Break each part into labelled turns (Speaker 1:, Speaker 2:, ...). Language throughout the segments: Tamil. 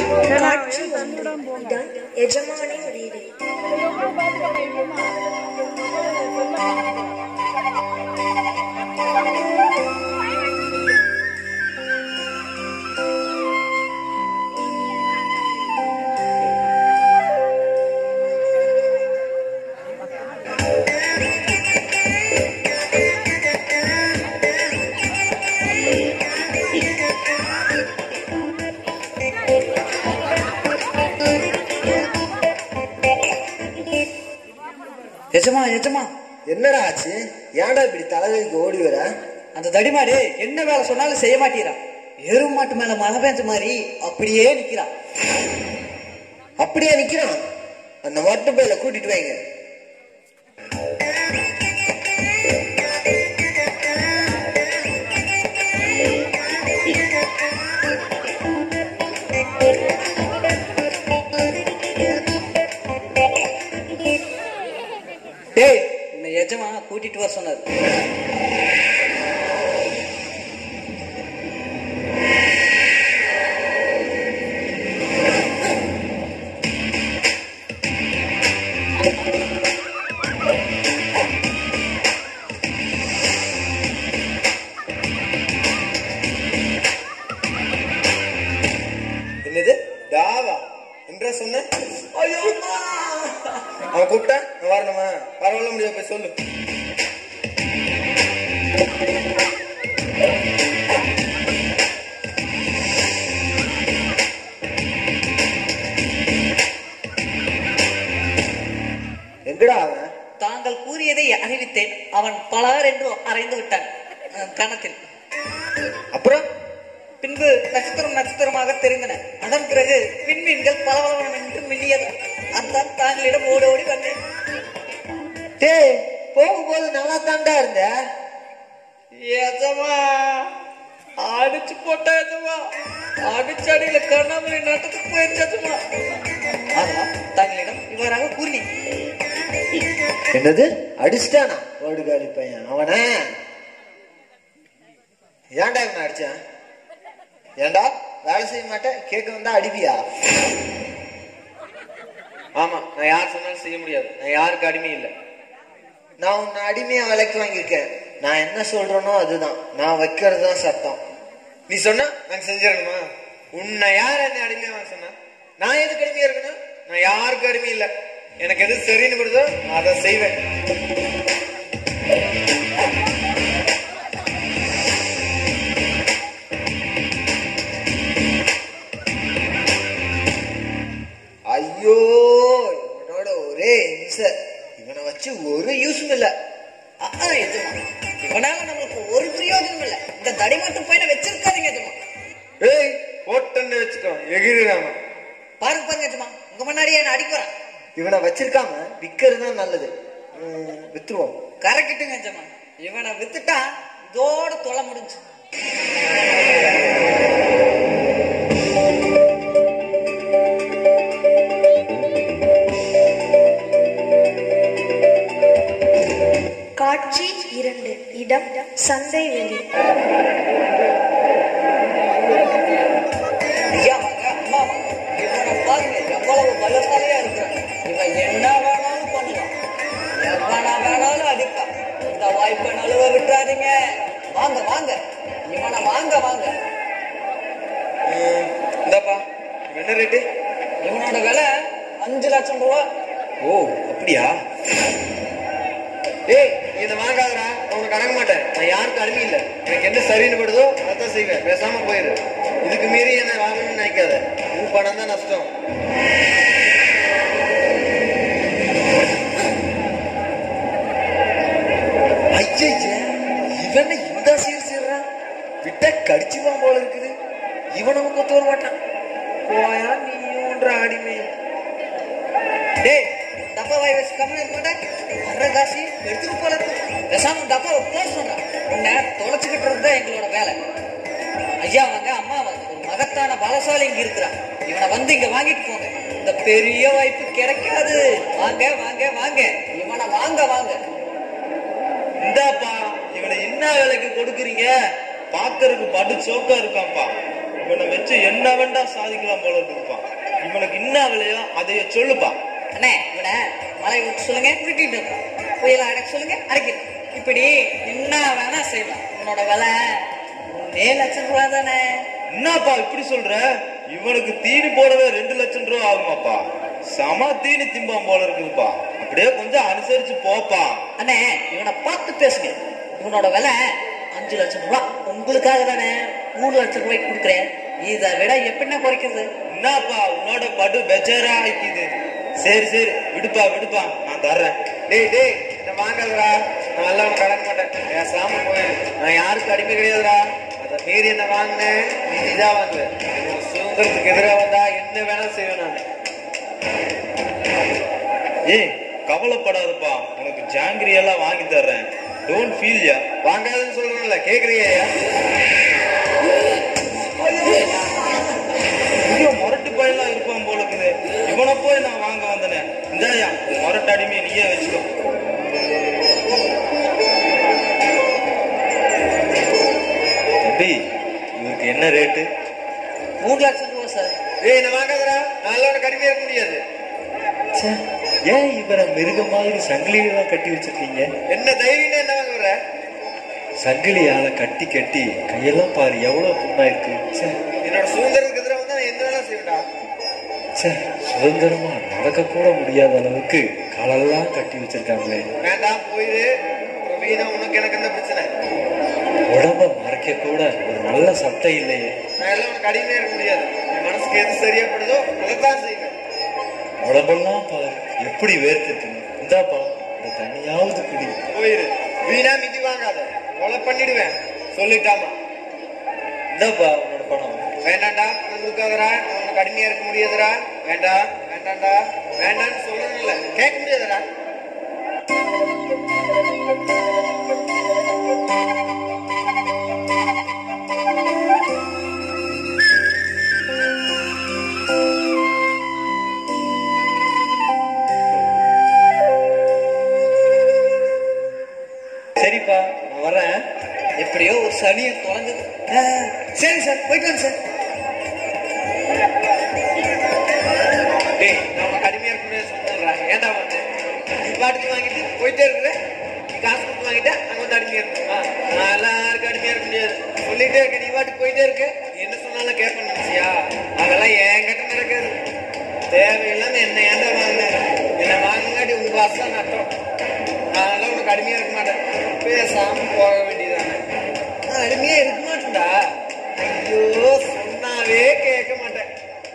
Speaker 1: காட்சி ஒன்று இடம் எஜமானின் வீடு
Speaker 2: எஜமா எஜமா
Speaker 3: என்னடா ஆச்சு ஏன்டா இப்படி தலைவலிக்கு ஓடி வர
Speaker 2: அந்த தடிமாடு என்ன வேலை சொன்னாலும் செய்ய மாட்டீரா எருவு மாட்டு மேல மழை பெஞ்ச மாதிரி அப்படியே நிக்கிறான்
Speaker 3: அப்படியே நிக்கிறான் அந்த மொட்டை பையில கூட்டிட்டு வைங்க
Speaker 2: டேய் உன்னை எஜமா கூட்டிட்டு வர சொன்னாரு
Speaker 3: என்னது டாவா என்ற சொன்ன ஐயோ அம்மா. அவன் கூப்பிட்டா நான் வரணுமா பரவாயில்ல முடியாது போய் சொல்லு எங்கடா அவன்
Speaker 2: தாங்கள் கூறியதை அறிவித்தேன் அவன் பலர் என்று அறைந்து விட்டான் அஹ், கணத்தில்
Speaker 3: அப்புறம்
Speaker 2: பின்பு நட்சத்திரம் நட்சத்திரமாக தெரிந்தன அதன் பிறகு விண்மீன்கள் பலவளவனம் என்று மில்லியது அதான் தாங்களிடம் ஓடி ஓடி வந்தேன்
Speaker 3: டேய் போகும்போது நல்லா தாண்டா இருந்த
Speaker 2: எஜமா அடிச்சு போட்டா எஜமா அடிச்சு அடியில கண்ணாமலை நட்டத்துக்கு போயிருச்சமா அதான் தங்களிடம் இவ்வாறாக கூறினேன்
Speaker 3: என்னது அடிச்சிட்டானா ஓடுகாலி பையன் அவன ஏன்டா இவனை அடிச்சான் ஏன்டா வேலை செய்ய மாட்டேன் கேட்க வந்தா அடிப்பியா
Speaker 4: ஆமா நான் யார் சொன்னாலும் செய்ய முடியாது நான் யாருக்கு அடிமை இல்லை
Speaker 3: நான் உன்னை அடிமையா விலைக்கு வாங்கியிருக்கேன் நான் என்ன சொல்றேனோ அதுதான் நான் வைக்கிறது தான் சட்டம்
Speaker 4: நீ சொன்னா நான் செஞ்சிடணுமா உன்னை யார் என்ன அடிமையா வாங்க சொன்னா நான் எதுக்கு அடிமையா இருக்கணும் நான் யாருக்கு அடிமை இல்லை எனக்கு எது சரின்னு படுதோ நான் அதை செய்வேன்
Speaker 3: ஐயோ இவனோட ஒரே இம்சை இவனை வச்சு ஒரு யூஸும் இல்ல
Speaker 2: அஹ், எஜமா இவனால நம்மளுக்கு ஒரு பிரயோஜனம் இல்ல இந்த தடிமட்டும் பையனை வச்சிருக்காதீங்க எஜமா
Speaker 4: ஏய் போட்டன்னு வச்சுக்கோ எகிரிடாம
Speaker 2: பாருங்க பாருங்க எஜமா உங்க முன்னாடியே என்ன அடிக்கிறான்
Speaker 3: இவனை வச்சிருக்காம விக்கிறது தான் நல்லது உம், வித்துருவோம்
Speaker 2: கரெக்டுங்க எஜமா இவனை வித்துட்டா இதோட தொலை முடிஞ்சு
Speaker 1: காட்சி இரண்டு இடம் சந்தை வெளி
Speaker 2: ஐயா வாங்க அம்மா வாங்க இவனை பாருங்க எவ்வளவு பலசாலியா இருக்கிறான் இவன் என்ன வேணாலும் பண்ணுவான் எவனா வேணாலும் அடிப்பான் இந்த வாய்ப்பை நழுவ விட்டுறாதீங்க வாங்க வாங்க இவனை வாங்க வாங்க
Speaker 4: ம், இந்தாப்பா என்ன ரேட்டு
Speaker 2: இவனோட விலை அஞ்சு லட்சம் ரூபா
Speaker 4: ஓ அப்படியா ஏய் நீ இதை வாங்காதடா நான் உனக்கு அடங்க மாட்டேன் நான் யாருக்கு அடிமை இல்லை எனக்கு என்ன சரின்னு படுதோ அதான் செய்வேன் பேசாம போயிரு இதுக்கு மீறி என்ன வாங்கணும்னு நினைக்காத உன் பணம் தான் நஷ்டம்
Speaker 3: ஐயே இவனை இந்த சீர் சீர்றான் விட்டா கடிச்சுவான் போல இருக்குது இவன் நமக்கு ஒத்து வர மாட்டான்
Speaker 4: போயா நீன்ற அடிமை
Speaker 2: டேய் டப்பா வாய் வச்சு கம்மி இருக்க மாட்டேன் அரை காசி எடுத்துட்டு போல பேசாம டப்பாவை போட சொல்றேன் உன்னை தொலைச்சுக்கிட்டு இருந்தா எங்களோட வேலை ஐயா வாங்க அம்மா வாங்க ஒரு மகத்தான பலசாலி இங்க இருக்கிறான் இவனை வந்து இங்க வாங்கிட்டு போங்க இந்த பெரிய வாய்ப்பு கிடைக்காது வாங்க வாங்க வாங்க இவனை வாங்க வாங்க
Speaker 4: இந்தாப்பா இவனை என்ன விலைக்கு கொடுக்குறீங்க பாக்குறதுக்கு படு சோக்கா இருக்கான்ப்பா
Speaker 3: இவனை வச்சு என்ன வேண்டா சாதிக்கலாம் போல இருப்பான் இவனுக்கு என்ன விலையோ அதைய சொல்லுப்பா
Speaker 2: அண்ணே இவனை மலை விட்டு சொல்லுங்க விட்டுட்டு இருப்பான் புயல அடக்க சொல்லுங்க அடக்கிடும் இப்படி என்ன வேணா செய்யலாம் உன்னோட விலை மூணே லட்சம் ரூபா தானே
Speaker 3: என்னப்பா இப்படி சொல்ற இவனுக்கு தீனி போடவே ரெண்டு லட்சம் ரூபா ஆகுமாப்பா சம தீனி திம்பான் போல இருக்குதுப்பா அப்படியே கொஞ்சம் அனுசரிச்சு போப்பா
Speaker 2: அண்ணே இவனை பார்த்து பேசுங்க இவனோட விலை அஞ்சு லட்சம் ரூபா உங்களுக்காக தானே மூணு லட்சம் ரூபாய்க்கு கொடுக்குறேன் இதை விட எப்படின்னா குறைக்கிறது
Speaker 3: என்னப்பா உன்னோட படு பெஜாரா ஆக்கிது சரி சரி விடுப்பா விடுப்பா நான் தர்றேன்
Speaker 4: டேய் டேய் என்ன வாங்காதடா நான் எல்லாம் உனக்கு கலக்க மாட்டேன் பேசாம போய் நான் யாருக்கு அடிமை கிடையாதுடா அதை மீறி என்ன வாங்கினேன் நீதான் வாங்குவேன் என்னோட சுதந்திரத்துக்கு எதிராக வந்தா என்ன வேணாலும் செய்வேன் நான்
Speaker 3: ஏய் கவலைப்படாதப்பா உனக்கு ஜாங்கிரி எல்லாம் வாங்கி தர்றேன் டோன்ட் ஃபீல் யா
Speaker 4: வாங்காதுன்னு சொல்றேன்ல கேக்குறியா
Speaker 3: இங்க முரட்டு பையெல்லாம் இருப்பான் போல இருக்குது இவனை போய் நான் வாங்க வந்தனே இந்தாயா முரட்டு அடிமையை நீயே வச்சுக்கோ தம்பி இவருக்கு என்ன ரேட்டு
Speaker 2: மூணு லட்சம் ரூபா சார்
Speaker 4: ஏய் என்ன வாங்காதடா நான் எல்லாம் உனக்கு அடிமையா இருக்க முடியாது
Speaker 3: ஏன் இவரை மிருக மாதிரி சங்கிலியெல்லாம் கட்டி வச்சிருக்கீங்க
Speaker 4: என்ன தைரியம் என்ன வாங்க வர
Speaker 3: சங்கிலியால கட்டி கட்டி கையெல்லாம் பாரு எவ்வளவு புண்ணா இருக்கு ச்சே,
Speaker 4: என்னோட சுதந்திரத்துக்கு எதிராக வந்தா நான் என்ன வேணாலும் செய்வேன்டா
Speaker 3: ச்சே, சுதந்திரமா நடக்க கூட முடியாத அளவுக்கு காலெல்லாம் கட்டி வச்சிருக்காங்களே
Speaker 4: வேண்டாம் போயிடு அப்புறம் வீணா உனக்கு எனக்கு என்ன பிரச்சனை
Speaker 3: உடம்ப மறைக்க கூட ஒரு நல்ல சட்டை இல்லையே
Speaker 4: நான் எல்லாம் உனக்கு அடிமையா இருக்க முடியாது என் மனசுக்கு எது சரியாப்படுதோ அதைத்தான் செய்வேன்
Speaker 3: உடம்பெல்லாம் பாரு எப்படி வேர்த்துட்டுன்னு இந்தாப்பா இந்த தண்ணியாவது குடி
Speaker 4: போயிரு வீணா மிதி வாங்காத கொலை பண்ணிடுவேன் சொல்லிட்டாமா
Speaker 3: இந்தாப்பா உன்னோட பணம்
Speaker 4: வேண்டாம்டா பணம் கொடுக்காதடா நான் உனக்கு அடிமையா இருக்க முடியாதுடா வேண்டாம் வேண்டாம்டா வேண்டாம்னு சொல்லணும்ல கேட்க முடியாதுடா
Speaker 3: சரிப்பா நான் வரேன்
Speaker 2: எப்படியோ ஒரு சனியை தொலைஞ்சது ஆ, சரி சார் போயிட்டு வாங்க சார்
Speaker 4: டேய் நான் உனக்கு அடிமையா இருக்க முடியாது சொல்றேன் ஏன்டா வந்து நீ பாட்டுக்கு வாங்கிட்டு போயிட்டே இருக்கிற நீ காசு கொடுத்து வாங்கிட்டு அங்க வந்து அடிமையா இருக்கணுமா நான் எல்லாம் யாருக்கும் அடிமையா இருக்க முடியாது சொல்லிட்டே இருக்க நீ பாட்டுக்கு போயிட்டே இருக்க நீ என்ன சொன்னாலும் கேட்பேன் நினைச்சியா அதெல்லாம் என்கிட்ட நடக்காது தேவையில்லாம என்ன ஏன்டா வாங்கின என்ன வாங்கினாடி உங்க காசு தான் நட்டம் நான் எல்லாம் உனக்கு அடிமையா இருக்க மாட்டேன் பேசாம போக வேண்டியதானே நான் அடிமையா இருக்க மாட்டேன்டா ஐயோ சொன்னாவே கேட்க மாட்டேன்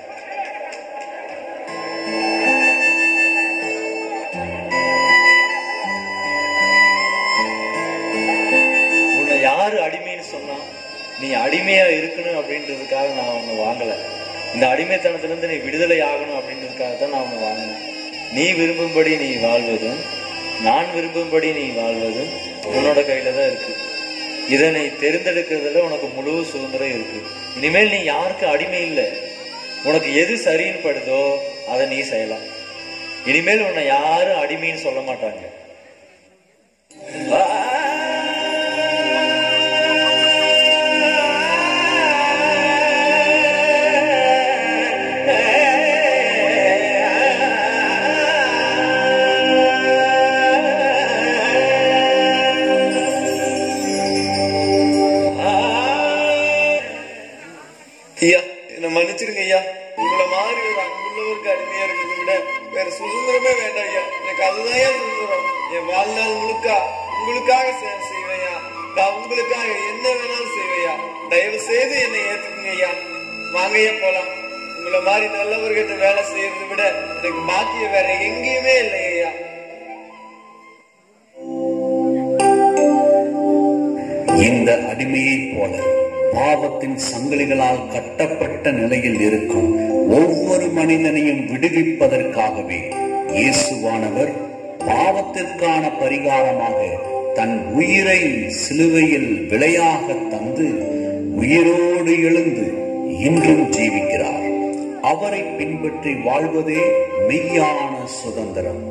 Speaker 3: உன்னை யாரு அடிமைன்னு சொன்னா நீ அடிமையா இருக்கணும் அப்படின்றதுக்காக நான் உன்னை வாங்கல இந்த அடிமைத்தனத்திலிருந்து நீ விடுதலை ஆகணும் அப்படின்றதுக்காக தான் நான் உன்னை வாங்கினேன் நீ விரும்பும்படி நீ வாழ்வதும் நான் விரும்பும்படி நீ வாழ்வதும் உன்னோட கையில தான் இருக்கு இதனை தெரிந்தெடுக்கிறதுல உனக்கு முழு சுதந்திரம் இருக்கு இனிமேல் நீ யாருக்கு அடிமை இல்லை உனக்கு எது சரின்னு படுதோ அதை நீ செய்யலாம் இனிமேல் உன்னை யாரும் அடிமைன்னு சொல்ல மாட்டாங்க
Speaker 4: ஐயா என்ன மன்னிச்சிருங்க ஐயா உங்களை மாதிரி ஒரு அன்புள்ளவருக்கு அடிமையா இருக்கிறத விட வேற சுதந்திரமே வேண்டாம் ஐயா எனக்கு அதுதான் ஐயா சுதந்திரம் என் வாழ்நாள் முழுக்க உங்களுக்காக சேவை செய்வேயா நான் உங்களுக்காக என்ன வேணாலும் செய்வையா தயவு செய்து என்னை ஏத்துக்குங்க ஐயா வாங்க ஐயா போலாம் உங்களை மாதிரி நல்லவர்கிட்ட வேலை செய்யறதை விட எனக்கு பாக்கியம் வேற எங்கேயுமே இல்லை ஐயா
Speaker 5: இந்த அடிமையைப் போல பாவத்தின் சங்கிலிகளால் கட்டப்பட்ட நிலையில் இருக்கும் ஒவ்வொரு மனிதனையும் விடுவிப்பதற்காகவே இயேசுவானவர் பாவத்திற்கான பரிகாரமாக தன் உயிரை சிலுவையில் விலையாக தந்து உயிரோடு எழுந்து இன்றும் ஜீவிக்கிறார் அவரை பின்பற்றி வாழ்வதே மெய்யான சுதந்திரம்